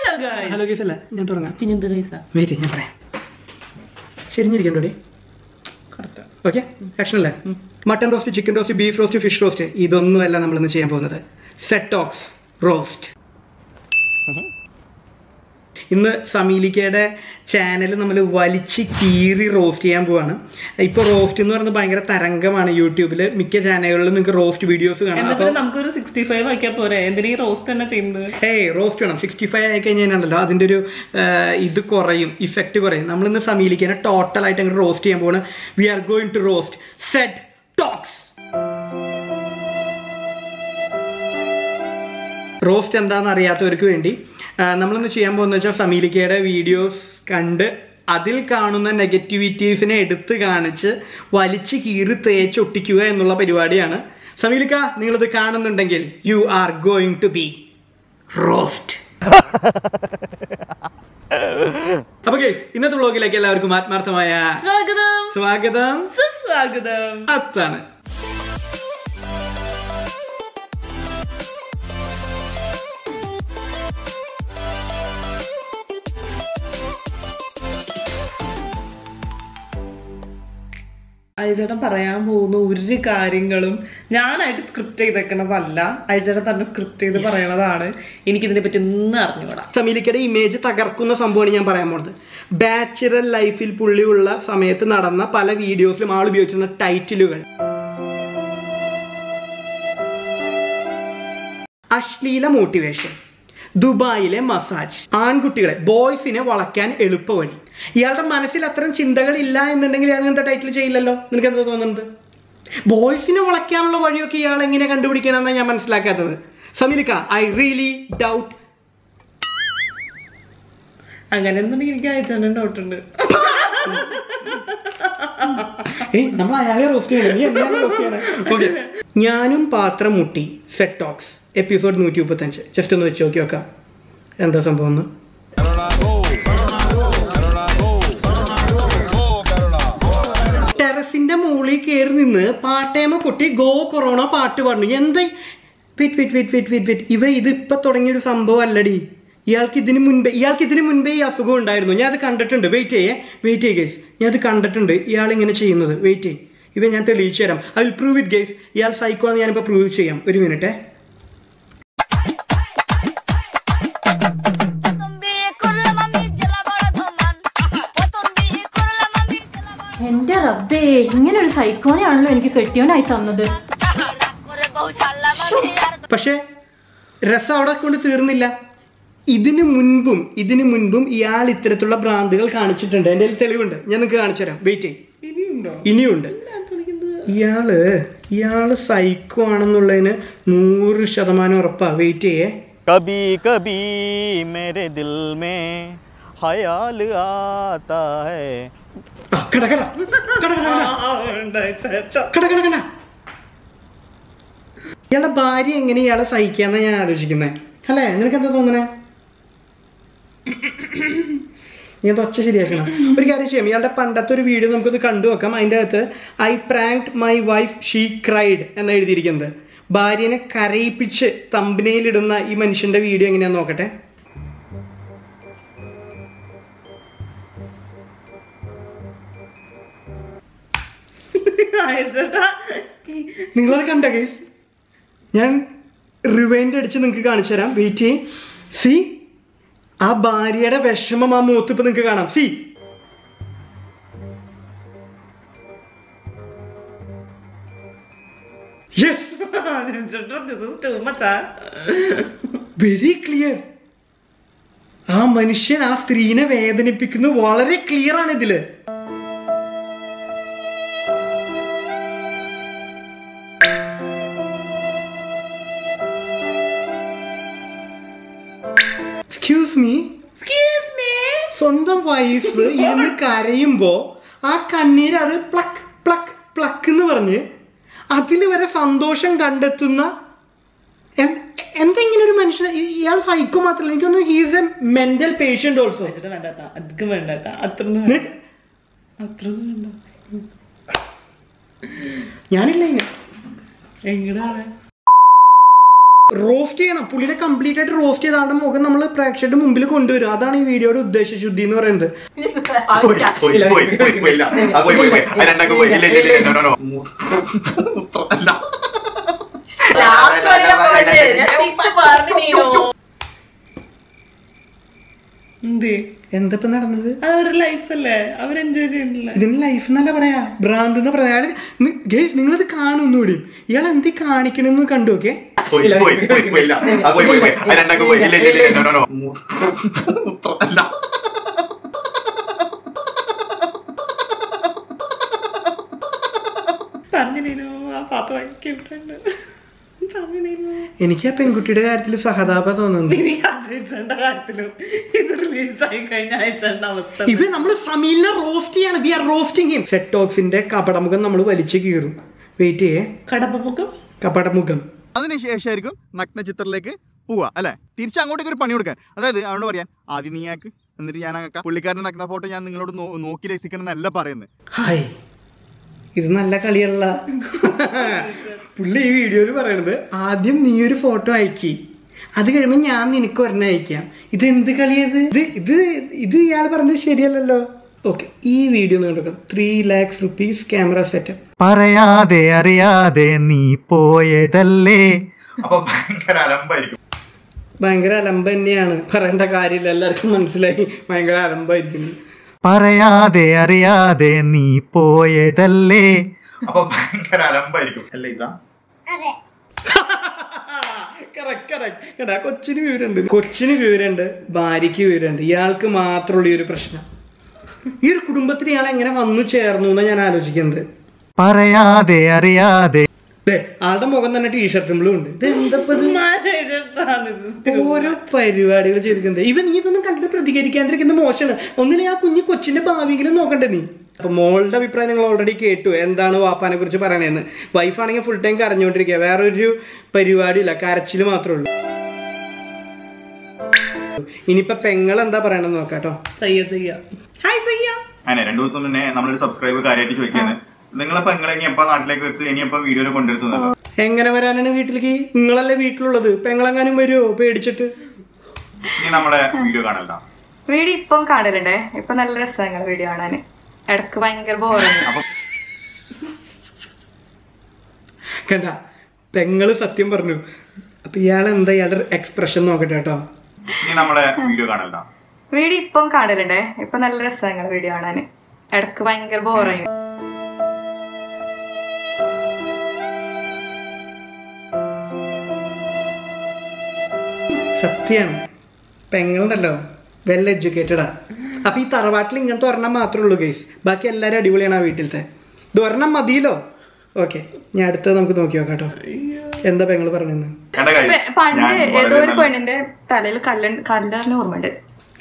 Hello guys hello case അല്ല ഞാൻ തുടങ്ങാം പിന്നെന്ത് ഗൈസാ വെയിറ്റ് ഞാൻ പറയാം ശരിഞ്ഞിരിക്കണ്ടോടി കറക്റ്റ് ഓക്കെ ആക്ഷൻ അല്ലേ mutton roast chicken roast beef roast fish roast ഇതൊന്നുമല്ല നമ്മളിന്ന് ചെയ്യാൻ പോകുന്നത് സെറ്റോക്സ് റോസ്റ്റ് ഇന്ന് സമീലിക്കയുടെ ചാനൽ നമ്മൾ വലിച്ച് കീറി റോസ്റ്റ് ചെയ്യാൻ പോവാണ് ഇപ്പോൾ റോസ്റ്റ് എന്ന് പറയുന്നത് ഭയങ്കര തരംഗമാണ് യൂട്യൂബിൽ മിക്ക ചാനലുകളിലും നിങ്ങൾക്ക് റോസ്റ്റ് വീഡിയോസ് കാണാം എന്നാ അപ്പോൾ പിന്നെ നമുക്കൊരു സിക്സ്റ്റി ഫൈവ് ആക്കിയാ പോരെ എന്തിനാ ഈ റോസ്റ്റ് തന്നെ ചെയ്യുന്നത് ഏയ് റോസ്റ്റ് വേണം സിക്സ്റ്റി ഫൈവ് ആയി കഴിഞ്ഞാലുണ്ടല്ലോ അതിൻ്റെ ഒരു ആ, ഇത് കുറയും ഇഫക്റ്റ് കുറയും നമ്മളിന്ന് സമീലിക്കനെ ടോട്ടലായിട്ട് അങ്ങോട്ട് റോസ്റ്റ് ചെയ്യാൻ പോവാണ് we are going to roast set talks roast എന്താണെന്ന് അറിയാത്തവർക്ക് വേണ്ടി ആ, നമ്മളിന്ന് ചെയ്യാൻ പോകുന്നത് വെച്ചാൽ സമീലിക്കയുടെ വീഡിയോസ് കണ്ട് അതിൽ കാണുന്ന നെഗറ്റിവിറ്റീസിനെ എടുത്ത് കാണിച്ച് വലിച്ച് കീറി തേച്ചൊട്ടിക്കുക എന്നുള്ള പരിപാടിയാണ് സമീലിക്ക നിങ്ങളിത് കാണുന്നുണ്ടെങ്കിൽ you are going to be roast അപ്പൊ ഗൈസ് ഇന്നത്തെ വ്ളോഗിലേക്ക് എല്ലാവർക്കും ആത്മാർത്ഥമായ സ്വാഗതം സ്വാഗതം സുസ്വാഗതം അത്താണ് അയച്ചേട്ടൻ പറയാൻ പോകുന്ന ഒരു കാര്യങ്ങളും ഞാനായിട്ട് സ്ക്രിപ്റ്റ് ചെയ്തേക്കണതല്ല അയച്ചേട്ടൻ തന്നെ സ്ക്രിപ്റ്റ് ചെയ്ത് പറയണതാണ് എനിക്കിതിനെ പറ്റി ഒന്നും അറിഞ്ഞുകൂടാ സമീലിക്കയുടെ ഇമേജ് തകർക്കുന്ന സംഭവമാണ് ഞാൻ പറയാൻ പോകുന്നത് ബാച്ചുലർ ലൈഫിൽ പുള്ളിയുള്ള സമയത്ത് നടന്ന പല വീഡിയോസിലും ആൾ ഉപയോഗിച്ചിരുന്ന ടൈറ്റിലുകൾ അശ്ലീല മോട്ടിവേഷൻ ദുബായിലെ മസാജ് ആൺകുട്ടികളെ ബോയ്സിനെ വളയ്ക്കാൻ എളുപ്പ വഴി ഇയാളുടെ മനസ്സിൽ അത്തരം ചിന്തകൾ ഇല്ല എന്നുണ്ടെങ്കിൽ ഇയാൾ അങ്ങനത്തെ ടൈറ്റിൽ ചെയ്യില്ലല്ലോ നിനക്ക് എന്താ തോന്നുന്നത് ബോയ്സിനെ വളയ്ക്കാനുള്ള വഴിയൊക്കെ ഇയാൾ എങ്ങനെ കണ്ടുപിടിക്കണമെന്നാണ് ഞാൻ മനസ്സിലാക്കാത്തത് സമീലിക്ക ഐ റിയലി ഡൗട്ട് അങ്ങനെയൊന്നുണ്ടെങ്കിൽ എനിക്ക് അയച്ചേട്ടൻ ഡൗട്ട് ഉണ്ട് ഏയ് നമ്മൾ അയാളെ റോസ്റ്റ് ചെയ്യണം നീ എന്തിനാണ് റോസ്റ്റ് ചെയ്യണേ ഓക്കെ ഞാനും പാത്രം മുട്ടി സെറ്റ് ടോക്സ് എപ്പിസോഡ് നൂറ്റി മുപ്പത്തഞ്ച് ജസ്റ്റ് ഒന്ന് വെച്ച് നോക്കി നോക്കാം എന്താ സംഭവം എന്ന് ടെറസിന്റെ മുകളിൽ കയറി നിന്ന് പാട്ടേമ പൊട്ടി ഗോ കൊറോണ പാട്ട് പാടുന്നു എന്താ wait wait wait wait wait wait ഇവ ഇത് ഇപ്പൊ തുടങ്ങിയൊരു സംഭവം അല്ലടി ഇയാൾക്ക് ഇതിന് മുൻപേ ഇയാൾക്ക് ഇതിന് മുൻപേ ഈ അസുഖം ഉണ്ടായിരുന്നു ഞാൻ അത് കണ്ടിട്ടുണ്ട് വെയിറ്റ് ചെയ്യേ വെയിറ്റ് ചെയ്യേ ഗേസ് ഞാൻ അത് കണ്ടിട്ടുണ്ട് ഇയാൾ ഇങ്ങനെ ചെയ്യുന്നത് വെയിറ്റ് ചെയ്യ് ഇവ ഞാൻ തെളിയിച്ചു തരാം I will prove it guys ഇയാൾ സൈക്കോ ആണ് ഞാനിപ്പോൾ പ്രൂവ് ചെയ്യാം ഒരു മിനിറ്റേ तुम्बी कुर्ला मम्मी जला बड़ा धोमन ओ तुम्बी कुर्ला मम्मी जला बड़ा എന്റെ റബ്ബേ ഇങ്ങനെ ഒരു സൈക്കോനെയാണല്ലോ എനിക്ക് കെട്ടിയോനായി തന്നത് करे बहु छाला मम्मी यार പക്ഷേ രസം അവിടെ കൊണ്ട് തീർന്നില്ല ഇതിനു മുൻപും ഇതിനു മുൻപും ഇയാൾ ഇത്തരത്തിലുള്ള ഭ്രാന്തുകൾ കാണിച്ചിട്ടുണ്ട് എൻ്റെ കയ്യിൽ തെളിവുണ്ട് ഞാൻ നിങ്ങൾക്ക് കാണിച്ചു തരാം വെയിറ്റ് ചെയ്യും ഇനിയുണ്ടോ ഇനിയുണ്ട് ഇയാള് ഇയാള് സൈക്കോ ആണെന്നുള്ളതിന് നൂറ് ശതമാനം ഉറപ്പാ വെയിറ്റ് ചെയ്യേ कभी कभी मेरे दिल में ख्याल आता है ആ, കട കട കട കട കട കട കട കട ഇയാളുടെ ഭാര്യ എങ്ങനെ ഇയാളെ സഹിക്കാന്നാ ഞാൻ ആലോചിക്കുന്നത് അല്ലേ നിനക്ക് എന്താ തോന്നണേ ഞാൻ ഒച്ച ശരിയാക്കണം ഒരു കാര്യം ചെയ്യാം ഇയാളുടെ പണ്ടത്തെ ഒരു വീഡിയോ നമുക്കൊന്ന് കണ്ടു വെക്കാം അതിൻ്റെ അകത്ത് I pranked my wife she cried എന്ന് എഴുതിയിരിക്കുന്നത് ഭാര്യനെ കരയിപ്പിച്ച് തമ്പനയിലിടുന്ന ഈ മനുഷ്യന്റെ വീഡിയോ എങ്ങനെയാന്ന് നോക്കട്ടെ അയച്ചേട്ടാ നിങ്ങളത് കണ്ട കേസ് ഞാൻ റിവൈൻഡ് അടിച്ച് നിങ്ങൾക്ക് കാണിച്ചു തരാം വെയിറ്റ് ചെയ്യും സി ആ ഭാര്യയുടെ വിഷമം ആ മുഖത്ത് ഇപ്പൊ നിങ്ങൾക്ക് കാണാം സി യെസ് അയച്ചേട്ടാ this is too much ആ. വെരി ക്ലിയർ ആ മനുഷ്യൻ ആ സ്ത്രീനെ വേദനിപ്പിക്കുന്നു വളരെ ക്ലിയർ ആണ് ഇതില് എക്സ്ക്യൂസ് മീ Excuse me. സ്വന്തം വൈഫ് ഇരുന്ന് കരയുമ്പോ ആ കണ്ണീര് അത് പ്ലക്ക് പ്ലക്ക് പ്ലക്ക് എന്ന് പറഞ്ഞ് അതിൽ വരെ സന്തോഷം കണ്ടെത്തുന്ന എ- എന്താ ഇങ്ങനെ ഒരു മനുഷ്യൻ ഇയാൾ സൈക്കോ മാത്രമല്ല എനിക്കൊന്നും he's a mental patient also അയച്ചേട്ടാ വേണ്ടാട്ടാ അധികം വേണ്ടാട്ടാ അത്രയൊന്നും വേണ്ട അത്രയൊന്നും വേണ്ട ഞാനില്ല ഇങ്ങനെ എങ്ങടാണ് റോസ്റ്റ് ചെയ്യണം പുള്ളിനെ കംപ്ലീറ്റ് ആയിട്ട് റോസ്റ്റ് ചെയ്ത ആളുടെ മുഖം നമ്മൾ പ്രേക്ഷകരുടെ മുമ്പിൽ കൊണ്ടുവരും അതാണ് ഈ വീഡിയോയുടെ ഉദ്ദേശശുദ്ധി എന്ന് പറയുന്നത് പോയി പോയി പോയി പോയി പോയി ഇല്ല ആ, പോയി പോയി പോയി ആ, രണ്ടാക്കും പോയി ഇല്ല ഇല്ല ഇല്ല നോ നോ നോ അല്ല ലാസ്റ്റ് വരെ പോയത് ഞാൻ തിരിച്ച് പറഞ്ഞു നീനോ എന്തേ എന്തപ്പോ നടന്നത് അത് അവരുടെ ലൈഫല്ലേ അവർ എൻജോയ് ചെയ്യുന്നില്ല ഇതിന് ലൈഫ് എന്നല്ല പറയാ ഭ്രാന്ത് എന്ന് പറയാ ഗേസ് നിങ്ങളത് കാണുന്നൂടി ഇയാൾ എന്തി കാണിക്കണെന്ന് കണ്ടു ഓക്കെ പോയി പോയി പോയി പോയി ഇല്ല ആ, പോയി പോയി പോയി ആ, രണ്ടാക്കും പോയി ഇല്ല ഇല്ല ഇല്ല നോ നോ നോ അല്ല പറഞ്ഞു നീനു ആ പാത്രം വാങ്ങിക്കിട്ടുണ്ട് പറഞ്ഞു നീനു എനിക്ക് ആ പെൺകുട്ടിയുടെ കാര്യത്തിൽ സഹതാപ തോന്നുന്നു ഇനി അജയിച്ചേണ്ട കാര്യത്തിലും ഇത് റിലീസായി കഴിഞ്ഞ അയച്ചേണ്ട അവസ്ഥ ഇവ നമ്മൾ സമീലിനെ റോസ്റ്റ് ചെയ്യാണ് we are roasting him set ടോക്സിന്റെ കപടമുഖം നമ്മൾ വലിച്ചു കീറും വെയിറ്റ് ചെയ്യേ കടപ്പമുഖം കപടമുഖം അതിനുശേഷമായിരിക്കും നഗ്നചിത്രത്തിലേക്ക് പോവുക അല്ലെ തിരിച്ച് അങ്ങോട്ടേക്ക് ഒരു പണി കൊടുക്കാൻ അതായത് അവനോട് പറയാൻ ആദ്യം നീയാക്ക് എന്നിട്ട് ഞാൻ ആക്കാം പുള്ളിക്കാരൻ്റെ നഗ്ന ഫോട്ടോ ഞാൻ നിങ്ങളോട് നോ- നോക്കി രസിക്കണം എന്നല്ല പറയുന്നത് ഹായ് ഇത് നല്ല കളിയല്ല പുള്ളി ഈ വീഡിയോയിൽ പറയണത് ആദ്യം നീ ഒരു ഫോട്ടോ അയക്കി അത് കഴിയുമ്പോൾ ഞാൻ നിനക്ക് ഒരെണ്ണം അയക്കാം ഇത് എന്ത് കളിയത് ഇത് ഇത് ഇത് ഇയാൾ പറഞ്ഞത് ശരിയല്ലല്ലോ ഓക്കെ ഈ വീഡിയോ നോക്കാം three lakhs rupees camera setup പറയാതെ അറിയാതെ നീ പോയതല്ലേ അപ്പൊ ഭയങ്കര അലമ്പായിരിക്കും ഭയങ്കര അലമ്പ് തന്നെയാണ് പറയേണ്ട കാര്യമില്ല എല്ലാവർക്കും മനസ്സിലായി ഭയങ്കര അലമ്പായിരിക്കുന്നു പറയാതെ അറിയാതെ നീ പോയതല്ലേ അപ്പൊ ഭയങ്കര അലമ്പായിരിക്കും അല്ലേ ഇസ കറക്റ്റ് കറക്റ്റ് കേട്ടാ കൊച്ചിന് വിവരമുണ്ട് കൊച്ചിന് വിവരമുണ്ട് ഭാര്യയ്ക്ക് വിവരമുണ്ട് ഇയാൾക്ക് മാത്രമുള്ള ഈ ഒരു പ്രശ്നം ഈ ഒരു കുടുംബത്തിൽ ഇയാൾ എങ്ങനെ വന്നു ചേർന്നു എന്നാണ് ഞാൻ ആലോചിക്കുന്നത് പറയാതെ അറിയാതെ ദേ, ആളുടെ മുഖം തന്നെ ടീഷർട്ടുമ്പോഴും ഉണ്ട് ഇത് എന്തപ്പോ ഇത് ഓരോ പരിപാടികൾ ചെയ്തിരിക്കുന്നത് ഇവൻ നീ ഇതൊന്നും കണ്ടിട്ട് പ്രതികരിക്കാണ്ടിരിക്കുന്നത് മോശമാണ് ഒന്നിനെ ആ കുഞ്ഞു കൊച്ചിന്റെ ഭാവിയെങ്കിലും നോക്കണ്ടേ നീ അപ്പൊ മോളുടെ അഭിപ്രായം നിങ്ങൾ ഓൾറെഡി കേട്ടു എന്താണ് വാപ്പാനെ കുറിച്ച് പറയണേന്ന് വൈഫാണെങ്കിൽ ഫുൾ ടൈം കരഞ്ഞുകൊണ്ടിരിക്കുക വേറൊരു പരിപാടിയില്ല കരച്ചിൽ മാത്രമേ ഉള്ളൂ ഇനിയിപ്പൊ പെങ്ങൾ എന്താ പറയണെന്ന് നോക്കാട്ടോ സയ്യ സയ്യ ഹായ് സയ്യ അങ്ങനെ രണ്ടു ദിവസം മുന്നേ നമ്മളൊരു സബ്സ്ക്രൈബ് കാര്യമായിട്ട് ചോദിക്കുന്നത് നിങ്ങളിപ്പോ നിങ്ങളെ ഇനി എപ്പോ നാട്ടിലേക്ക് എത്തി ഇനി എപ്പോ വീഡിയോയിൽ കൊണ്ടുവരുത്തുന്നത് എങ്ങനെ വരാനാണ് വീട്ടിലേക്ക് നിങ്ങളല്ലേ വീട്ടിലുള്ളത് പെങ്ങളെങ്ങാനും വരുമോ പേടിച്ചിട്ട് ഇനി നമ്മളെ വീഡിയോ കാണണ്ട വീഡിയോ ഇപ്പം കാണലുണ്ടേ ഇപ്പൊ നല്ല രസങ്ങൾ വീഡിയോ കാണാന് ഇടക്ക് ഭയങ്കര ബോറിങ് കണ്ട പെങ്ങള് സത്യം പറഞ്ഞു അപ്പൊ ഇയാൾ എന്താ ഇയാളുടെ എക്സ്പ്രഷൻ നോക്കട്ടെ കേട്ടോ ഇനി നമ്മളെ വീഡിയോ കാണണ്ട വീഡിയോ ഇപ്പം കാണലുണ്ടേ ഇപ്പൊ നല്ല രസങ്ങൾ വീഡിയോ കാണാന് ഇടക്ക് ഭയങ്കര ബോറിങ് സത്യാണ് പെങ്ങളുണ്ടല്ലോ വെൽ എഡ്യൂക്കേറ്റഡാ അപ്പൊ ഈ തറവാട്ടിൽ ഇങ്ങനത്തെ ഒരെണ്ണം മാത്രമേ ഉള്ളൂ ഗൈസ് ബാക്കി എല്ലാവരും അടിപൊളിയാണ് ആ വീട്ടിലത്തെ ഇത് ഒരെണ്ണം മതിയല്ലോ ഓക്കെ ഞാൻ അടുത്തത് നമുക്ക് നോക്കി നോക്കാം കേട്ടോ എന്താ പെങ്ങള് പറഞ്ഞെന്ന് കണ്ട കാര്യം പെ- പണ്ട് ഞാൻ ഏതോ വളരെ ഒരു നല്ല- പെണ്ണിന്റെ തലയിൽ കല്ല കല്ലറിന് ഓർമ്മയുണ്ട്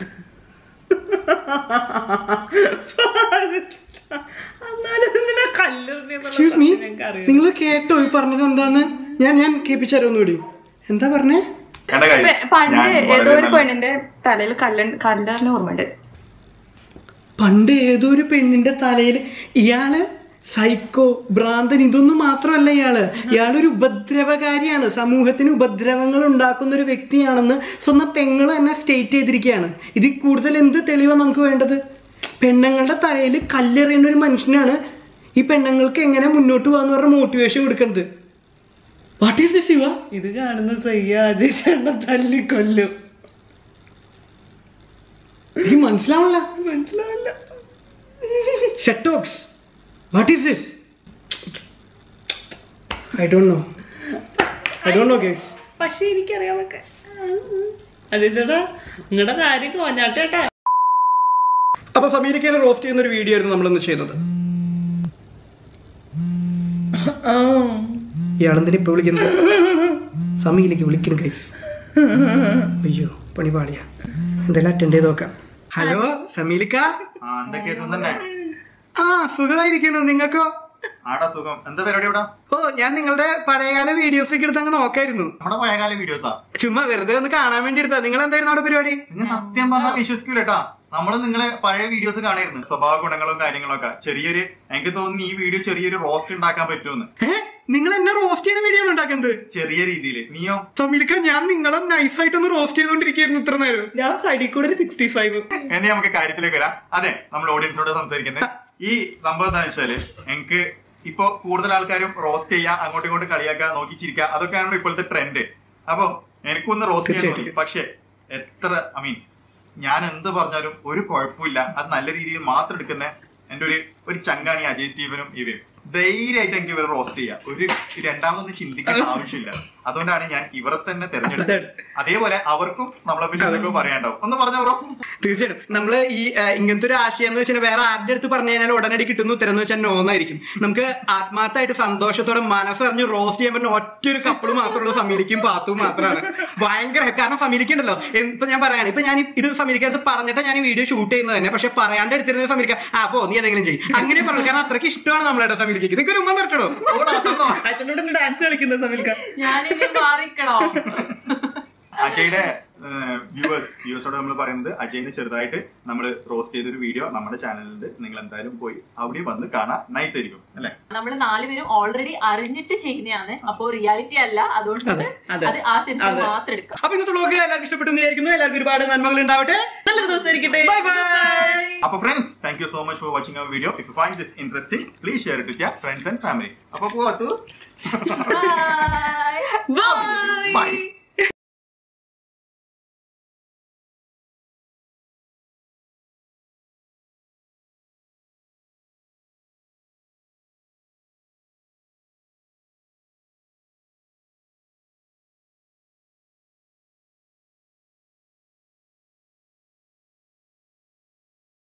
എന്നാലും എന്തിനാ കല്ലെറിഞ്ഞെന്നുള്ള എക്സ്ക്യൂസ് മീ സത്യം ഞങ്ങൾക്ക് അറിയാം നിങ്ങൾ കേട്ടോ ഈ പറഞ്ഞത് എന്താന്ന് ഞാൻ ഞാൻ കേൾപ്പിച്ചാരോ ഒന്നുകൂടി എന്താ പറഞ്ഞേ കണ്ട കാര്യം പെ- പണ്ട് ഞാൻ ഏതോ വളരെ ഒരു നല്ല- പെണ്ണിന്റെ തലയിൽ കല്ല കല്ലറിന് ഓർമ്മയുണ്ട് പണ്ട് ഏതോ ഒരു പെണ്ണിന്റെ തലയിൽ ഇയാള് സൈക്കോ ഭ്രാന്തൻ ഇതൊന്നും മാത്രമല്ല ഇയാള് ഇയാളൊരു ഉപദ്രവകാരിയാണ് സമൂഹത്തിന് ഉപദ്രവങ്ങൾ ഉണ്ടാക്കുന്ന ഒരു വ്യക്തിയാണെന്ന് സ്വന്തം പെങ്ങൾ തന്നെ സ്റ്റേറ്റ് ചെയ്തിരിക്കുകയാണ് ഇതിൽ കൂടുതൽ എന്ത് തെളിവാണ് നമുക്ക് വേണ്ടത് പെണ്ണുങ്ങളുടെ തലയിൽ കല്ലെറിയേണ്ട ഒരു മനുഷ്യനാണ് ഈ പെണ്ണുങ്ങൾക്ക് എങ്ങനെ മുന്നോട്ട് പോകാന്ന് പറഞ്ഞ മോട്ടിവേഷൻ കൊടുക്കുന്നത് വാട്ട് ഈസ് ദിസ് ശിവ ഇത് കാണുന്ന സയ്യ അജയ് ചേട്ടൻ തല്ലിക്കൊല്ലും എനിക്ക് മനസ്സിലാവണില്ല മനസ്സിലാവില്ല set talks what is this I don't know I don't know case പക്ഷെ എനിക്കറിയാമൊക്കെ അജയ് ചേട്ടാ നിങ്ങളുടെ കാര്യം കോഞ്ഞാട്ടേട്ടാ അപ്പൊ സമീരക്കേനെ റോസ്റ്റ് ചെയ്യുന്ന ഒരു വീഡിയോ ആയിരുന്നു നമ്മളിന്ന് ചെയ്തത് ഇയാളെന്തിനാ ഇപ്പൊ വിളിക്കുന്നത് സമീലേക്ക് വിളിക്കണം കൈസ് അയ്യോ പണി പാളിയ എന്തായാലും അറ്റൻഡ് ചെയ്ത് നോക്കാം ഹലോ സമീലിക്ക ആ എന്താ കേസും തന്നെ ആ സുഖമായിരിക്കണോ നിങ്ങൾക്കോ ആടാ സുഖം എന്താ പരിപാടി ഇവിടെ ഓ ഞാൻ നിങ്ങളുടെ പഴയകാല വീഡിയോസ് ഒക്കെ എടുത്ത് അങ്ങ് നോക്കായിരുന്നു നമ്മുടെ പഴയകാല വീഡിയോസാ ചുമ്മാ വെറുതെ ഒന്ന് കാണാൻ വേണ്ടി എടുത്താ നിങ്ങൾ എന്തായിരുന്നു അവിടെ പരിപാടി നിങ്ങൾ സത്യം പറഞ്ഞാൽ വിശ്വസിക്കൂല കേട്ടാ നമ്മൾ നിങ്ങളെ പഴയ വീഡിയോസ് കാണായിരുന്നു സ്വഭാവ ഗുണങ്ങളും കാര്യങ്ങളും ഒക്കെ ചെറിയൊരു എനിക്ക് തോന്നുന്നു ഈ വീഡിയോ ചെറിയൊരു റോസ്റ്റ് ഉണ്ടാക്കാൻ പറ്റുമെന്ന് ഏ നിങ്ങൾ എന്നെ റോസ്റ്റ് ചെയ്യുന്ന വീഡിയോ ആണ് ഉണ്ടാക്കുന്നത് ചെറിയ രീതിയിൽ നീയോ സമീലിക്ക ഞാൻ നിങ്ങളെ നൈസായിട്ടൊന്ന് റോസ്റ്റ് ചെയ്തോണ്ടിരിക്കുന്നു ഇത്ര നേരം ഞാൻ സൈഡിൽ കൂടെ ഒരു സിക്സ്റ്റി ഫൈവ് എന്ന് നമുക്ക് കാര്യത്തിലേക്ക് വരാം അതെ നമ്മൾ ഓഡിയൻസിനോട് സംസാരിക്കുന്നത് ഈ സംഭവം എന്താ വെച്ചാല് എനിക്ക് ഇപ്പൊ കൂടുതൽ ആൾക്കാരും റോസ്റ്റ് ചെയ്യുക അങ്ങോട്ടും ഇങ്ങോട്ടും കളിയാക്കുക നോക്കി ചിരിക്കുക അതൊക്കെയാണ് ഇപ്പോഴത്തെ ട്രെൻഡ് അപ്പൊ എനിക്കൊന്ന് റോസ്റ്റ് ചെയ്യാൻ തോന്നി പക്ഷെ എത്ര ഐ മീൻ ഞാൻ എന്ത് പറഞ്ഞാലും ഒരു കുഴപ്പമില്ല അത് നല്ല രീതിയിൽ മാത്രം എടുക്കുന്ന എന്റെ ഒരു ഒരു ചങ്കാണി അജയ് സ്റ്റീവനും ഇവയും ധൈര്യമായിട്ട് എനിക്ക് ഇവരെ റോസ്റ്റ് ചെയ്യാം ഒരു രണ്ടാമതൊന്നും ചിന്തിക്കേണ്ട ആവശ്യമില്ല അതുകൊണ്ടാണ് ഞാൻ ഇവരെ തന്നെ തെരഞ്ഞെടുത്തത് അതേപോലെ അവർക്കും നമ്മളെ പറ്റി എന്തൊക്കെ പറയാണ്ടാവും ഒന്ന് പറഞ്ഞോ ബ്രോ തീർച്ചയായിട്ടും നമ്മള് ഈ ആ, ഇങ്ങനത്തെ ഒരു ആശയം എന്ന് വെച്ചാൽ വേറെ ആരുടെ അടുത്ത് പറഞ്ഞു കഴിഞ്ഞാൽ ഉടനടി കിട്ടുന്ന ഉത്തരം എന്ന് വെച്ചാൽ നോന്നായിരിക്കും നമുക്ക് ആത്മാർത്ഥമായിട്ട് സന്തോഷത്തോടെ മനസ്സറിഞ്ഞ് റോസ്റ്റ് ചെയ്യാൻ പറ്റുന്ന ഒറ്റ ഒരു കപ്പിൾ മാത്രമുള്ള സമീലിക്കും പാത്തും മാത്രമാണ് ഭയങ്കര കാരണം സമീലിക്കുണ്ടല്ലോ ഇപ്പൊ ഞാൻ പറയാണ് ഇപ്പൊ ഞാൻ ഈ- ഇത് സമീലിക്കടുത്ത് പറഞ്ഞിട്ട് ഞാൻ ഈ വീഡിയോ ഷൂട്ട് ചെയ്യുന്നത് തന്നെ പക്ഷെ പറയാണ്ട് എടുത്തിരുന്ന സമീലിക്ക ആ പോ നീ എന്തെങ്കിലും ചെയ്യും അങ്ങനെ പറഞ്ഞു കാരണം അത്രയ്ക്ക് ഇഷ്ടമാണ് നമ്മളെ സമീലിക്ക് ഇതൊക്കെ ഒരു ഉമ്മ തരട്ടോ ഓടാ, തന്നോ. അച്ഛനോട് ഡാൻസ് കളിക്കുന്ന സമീൽക്ക ഞാനിനി മാറിക്കണോ അജയുടെ വ്യൂവേഴ്സ് വ്യൂവേഴ്സോട് നമ്മൾ പറയുന്നത് അജയിനെ ചെറുതായിട്ട് നമ്മൾ റോസ്റ്റ് ചെയ്തൊരു വീഡിയോ നമ്മുടെ ചാനലിലുണ്ട് നിങ്ങൾ എന്തായാലും പോയി അവിടെ വന്ന് കാണാൻ നൈസ് ആയിരിക്കും അല്ലെ നമ്മൾ നാലുപേരും ഓൾറെഡി അറിഞ്ഞിട്ട് ചെയ്യുന്നതാണ് അപ്പൊ റിയാലിറ്റി അല്ല അതുകൊണ്ട് അതെ. അത് ആ സെൻസിൽ അതെ. മാത്രം എടുക്കാം അപ്പൊ ഇന്നത്തെ വ്ലോഗ് എല്ലാവർക്കും ഇഷ്ടപ്പെട്ടു എന്ന് വിചാരിക്കുന്നു എല്ലാവർക്കും ഒരുപാട് നന്മകൾ ഉണ്ടാവട്ടെ നല്ലൊരു ദിവസം ഇരിക്കട്ടെ ബൈ ബൈ അപ്പൊ friends thank you so much for watching our video if you find this interesting please share it with your friends and family അപ്പൊ പോവാത്തു ബൈ ബൈ